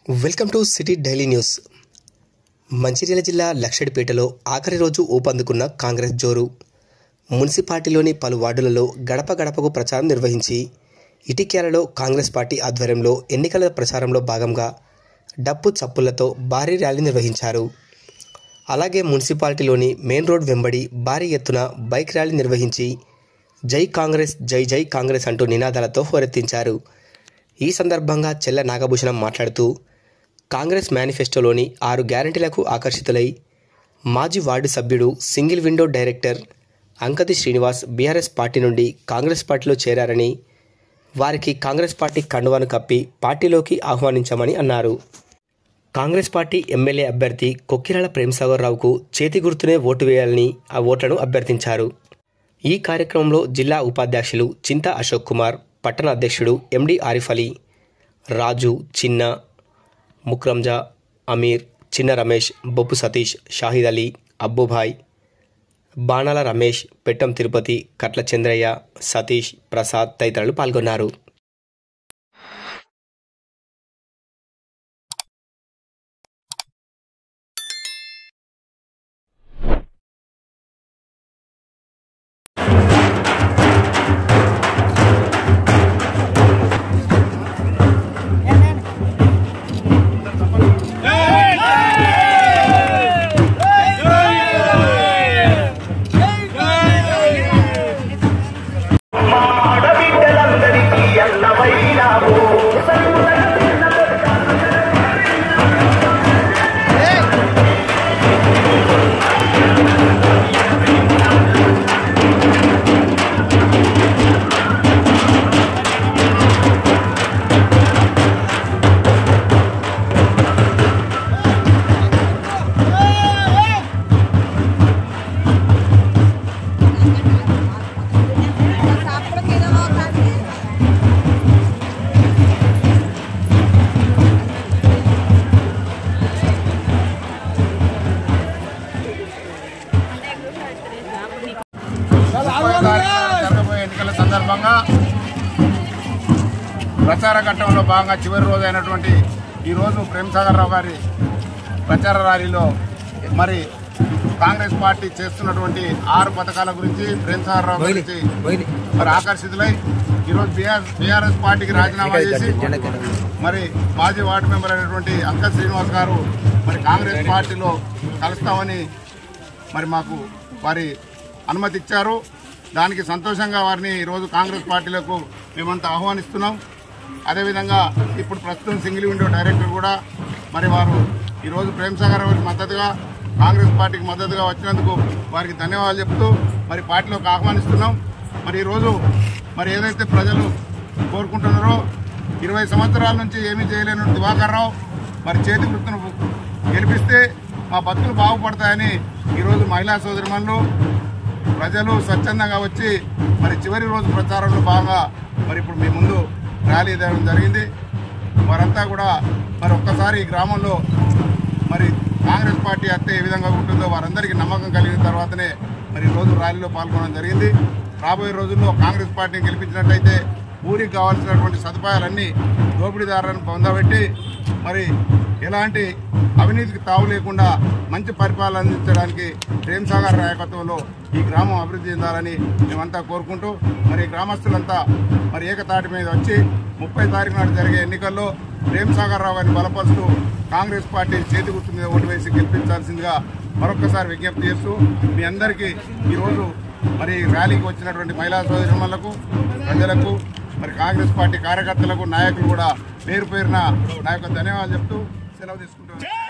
welcome to city daily news Mancherial జిల్లా లక్షడిపేటలో ఆఖరి రోజు ఊపందుకున్న కాంగ్రెస్ జోరు మున్సిపాలిటీలోని పలు వార్డులలో గడప గడపకు ప్రచారం నిర్వహించి ఇటిక్యాలలో కాంగ్రెస్ పార్టీ ఆధ్వర్యంలో ఎన్నికల ప్రచారంలో భాగంగా డప్పు చప్పులతో భారీ ర్యాలీ నిర్వహించారు అలాగే మున్సిపాలిటీలోని మెయిన్ రోడ్ వెంబడి భారీ ఎత్తున బైక్ ర్యాలీ నిర్వహించి జై కాంగ్రెస్ జై జై కాంగ్రెస్ అంటూ నినాదాలతో హోరెత్తించారు ఈ సందర్భంగా చెల్ల నాగభూషణం మాట్లాడుతూ కాంగ్రెస్ మేనిఫెస్టోలోని ఆరు గ్యారంటీలకు ఆకర్షితులై మాజీ వార్డు సభ్యుడు single window director Ankathi Srinivas BRS party నుండి కాంగ్రెస్ పార్టీలో చేరారని వారికి కాంగ్రెస్ పార్టీ కండువాను కప్పి పార్టీలోకి ఆహ్వానించామని అన్నారు కాంగ్రెస్ పార్టీ ఎమ్మెల్యే అభ్యర్థి కొక్కిరాల ప్రేమసాగర్ రావుకు చేతి గుర్తునే ఓటు వేయాలని ఆ ఓట్లను అభ్యర్థించారు ఈ కార్యక్రమంలో జిల్లా ఉపాధ్యక్షులు చింతా అశోక్ కుమార్ పట్టణ అధ్యక్షుడు ఎండి ఆరిఫ్ అలీ రాజు చిన్న ముక్రంజా అమీర్ చిన్న రమేష్ బొప్పు సతీష్ షాహిద్ అలీ అబ్బుభాయ్ బాణాల రమేష్ పెట్టం తిరుపతి కట్ల చంద్రయ్య సతీష్ ప్రసాద్ తదితరులు పాల్గొన్నారు ఆడబిడ్డలందరికీ అన్నమైనావు ముప్పై తారీఖున జరగబోయే ఎన్నికల సందర్భంగా ప్రచార ఘట్టంలో భాగంగా చివరి రోజు అయినటువంటి ఈరోజు ప్రేమసాగర్ రావు గారి ప్రచార ర్యాలీలో మరి కాంగ్రెస్ పార్టీ చేస్తున్నటువంటి ఆరు పథకాల గురించి ప్రేమసాగర్ రావు గురించి మరి ఆకర్షితులై ఈరోజు బీఆర్ బీఆర్ఎస్ పార్టీకి రాజీనామా చేసి మరి మాజీ వార్డు మెంబర్ అయినటువంటి అంక శ్రీనివాస్ గారు మరి కాంగ్రెస్ పార్టీలో కలుస్తామని మరి మాకు వారి అనుమతి ఇచ్చారు దానికి సంతోషంగా వారిని ఈరోజు కాంగ్రెస్ పార్టీలకు మేమంతా ఆహ్వానిస్తున్నాం అదేవిధంగా ఇప్పుడు ప్రస్తుతం సింగిల్ విండో డైరెక్టర్ కూడా మరి వారు ఈరోజు ప్రేమసాగర్ వారికి మద్దతుగా కాంగ్రెస్ పార్టీకి మద్దతుగా వచ్చినందుకు వారికి ధన్యవాదాలు చెప్తూ మరి పార్టీలోకి ఆహ్వానిస్తున్నాం మరి ఈరోజు మరి ఏదైతే ప్రజలు కోరుకుంటున్నారో ఇరవై సంవత్సరాల నుంచి ఏమీ చేయలేని దివాకర్ రావు మరి చేతి వృత్తును గెలిపిస్తే మా బతుకులు బాగుపడతాయని ఈరోజు మహిళా సోదరిమణులు ప్రజలు స్వచ్ఛందంగా వచ్చి మరి చివరి రోజు ప్రచారంలో భాగంగా మరి ఇప్పుడు మీ ముందు ర్యాలీ చేయడం జరిగింది వారంతా కూడా మరి ఒక్కసారి ఈ గ్రామంలో మరి కాంగ్రెస్ పార్టీ అత్తే ఏ విధంగా ఉంటుందో వారందరికీ నమ్మకం కలిగిన తర్వాతనే మరి ఈ రోజు ర్యాలీలో పాల్గొనడం జరిగింది రాబోయే రోజుల్లో కాంగ్రెస్ పార్టీని గెలిపించినట్టయితే ఊరికి కావాల్సినటువంటి సదుపాయాలన్నీ దోపిడీదారులను పొందబెట్టి మరి ఎలాంటి అవినీతికి తావు లేకుండా మంచి పరిపాలన అందించడానికి ప్రేమ్ సాగర్ నాయకత్వంలో ఈ గ్రామం అభివృద్ధి చెందాలని మేమంతా కోరుకుంటూ మరి గ్రామస్తులంతా మరి ఏకతాటి మీద వచ్చి ముప్పై తారీఖు నాడు జరిగే ఎన్నికల్లో ప్రేమ్ సాగర్ రావు గారిని బలపరుస్తూ కాంగ్రెస్ పార్టీ చేతి గుర్తు మీద ఓటు వేసి గెలిపించాల్సిందిగా మరొకసారి విజ్ఞప్తి చేస్తూ మీ అందరికీ ఈరోజు మరి ర్యాలీకి వచ్చినటువంటి మహిళా సోదరులకు ప్రజలకు మరి కాంగ్రెస్ పార్టీ కార్యకర్తలకు నాయకులు కూడా పేరు పేరున నా యొక్క ధన్యవాదాలు చెప్తూ సెలవు తీసుకుంటున్నాను